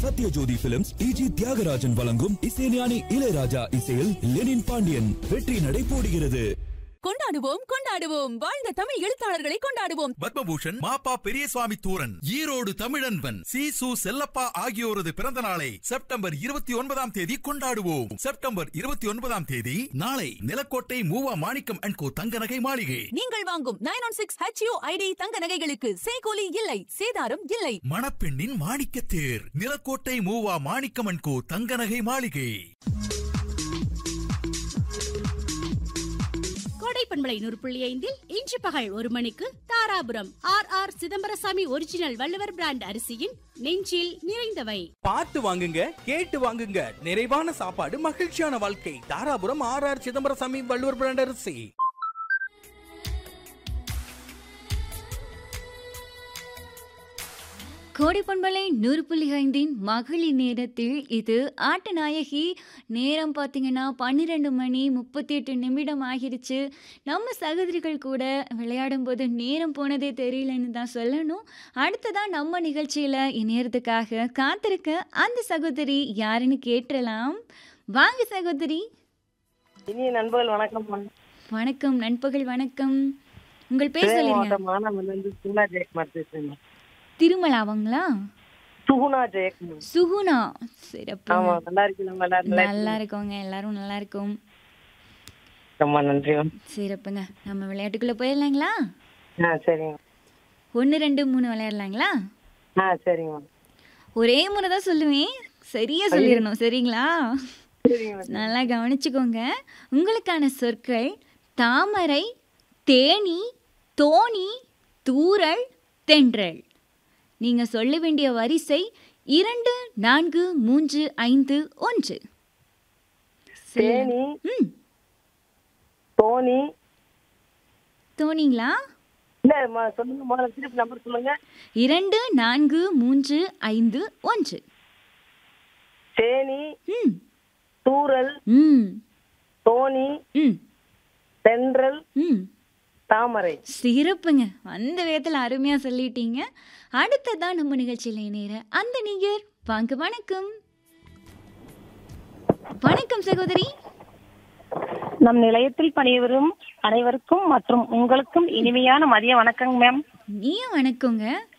Sathyajothi films டிஜி தியாகராஜன் வழங்கும் இசைஞானி இளையராஜா இசையில் லெனின் பாண்டியன் வெற்றி நடை போடுகிறது கொண்டாடுவோம் கொண்டாடுவோம் வாழ்ந்த தமிழ் எழுத்தாளர்களை கொண்டாடுவோம் பத்மபூஷன் மாப்பா பெரியசுவாமி தூரன் ஈரோடு தமிழன்பன் சி சு செல்லப்பா ஆகியோரது பிறந்த நாளை செப்டம்பர் இருபத்தி ஒன்பதாம் தேதி கொண்டாடுவோம் செப்டம்பர் இருபத்தி ஒன்பதாம் தேதி நாளை நிலக்கோட்டை மூவா மாணிக்கம் அண்ட் கோ தங்க நகை மாளிகை நீங்கள் வாங்கும் nine one six HUID தங்க நகைகளுக்கு சேகோலி இல்லை சேதாரம் இல்லை மணப்பெண்ணின் மாணிக்க தேர் நிலக்கோட்டை மூவா மாணிக்கம் அண்ட் கோ தங்க நகை மாளிகை கோடை பண்பலை நூறு புள்ளி ஐந்தில் இன்று பகல் ஒரு மணிக்கு Dharapuram R R Chidambarasamy original Valluvar brand அரிசியின் நெஞ்சில் நிறைந்தவை பார்த்து வாங்குங்க கேட்டு வாங்குங்க நிறைவான சாப்பாடு மகிழ்ச்சியான வாழ்க்கை Dharapuram R R Chidambarasamy Valluvar brand அரிசி கோடிப்பண்பலை நூறு புள்ளி ஐந்தின் மகளிர் நேரத்தில் இது ஆட்டநாயகி நேரம் பார்த்தீங்கன்னா பன்னிரெண்டு மணி முப்பத்தி எட்டு நிமிடம் ஆகிருச்சு நம்ம சகோதரிகள் கூட விளையாடும் போது நேரம் போனதே தெரியலன்னு தான் சொல்லணும் அடுத்ததான் நம்ம நிகழ்ச்சியில் இணையறதுக்காக காத்திருக்க அந்த சகோதரி யாருன்னு கேட்டுறலாம் வாங்க சகோதரி இனிய நண்பர்கள் வணக்கம் வணக்கம் நண்பகல் வணக்கம் உங்கள் பேர் சிவகங்கை சொல்லிருங்க மாவட்டம் மானாமதுல இருந்து சுகுணா ஜெயக்குமார் பேசுறேங்க திருமலாவங்களா சுகுணா ஜெயக்குமார் சுகுணா சிறப்பு ஆமா நல்லா இருக்கீங்களா நல்லா நல்லா நல்லா இருக்கோங்க எல்லாரும் நல்லா இருக்கும் ரொம்ப நன்றி மேம் சிறப்புங்க நம்ம விளையாட்டுக்குள்ள போயிடலாங்களா ஆ சரிங்க ஒன்று ரெண்டு மூணு விளையாடலாங்களா ஆ சரிங்க மேம் ஒரே முறை தான் சொல்லுவேன் சரியா சொல்லிடணும் சரிங்களா சரிங்க மேம் நல்லா கவனிச்சுக்கோங்க உங்களுக்கான சொற்கள் தாமரை தேனி தோணி தூறல் தென்றல் நீங்க சொல்ல வேண்டிய வரிசை இரண்டு நான்கு மூன்று ஐந்து ஒன்று சொல்லுங்க. தேனி ம் தோனி தோணிங்களா இல்ல ம- சொல்லுங்க முதல்ல திருப்பி நம்பர் சொல்லுங்க இரண்டு நான்கு மூன்று ஐந்து ஒன்று தேனி ம் தூறல் ம் தோனி ம் தென்றல் ம் தாமரை சிறப்புங்க அந்த விதத்தில் அருமையாக சொல்லிட்டீங்க அடுத்ததான் நம்ம நிகழ்ச்சியில் இணையிற அந்த நீங்கர் வாங்க வணக்கம் வணக்கம் சகோதரி நம் நிலையத்தில் பணிபுரியும் அனைவருக்கும் மற்றும் உங்களுக்கும் இனிமையான மதிய வணக்கங்க மேம் நீயும் வணக்கங்க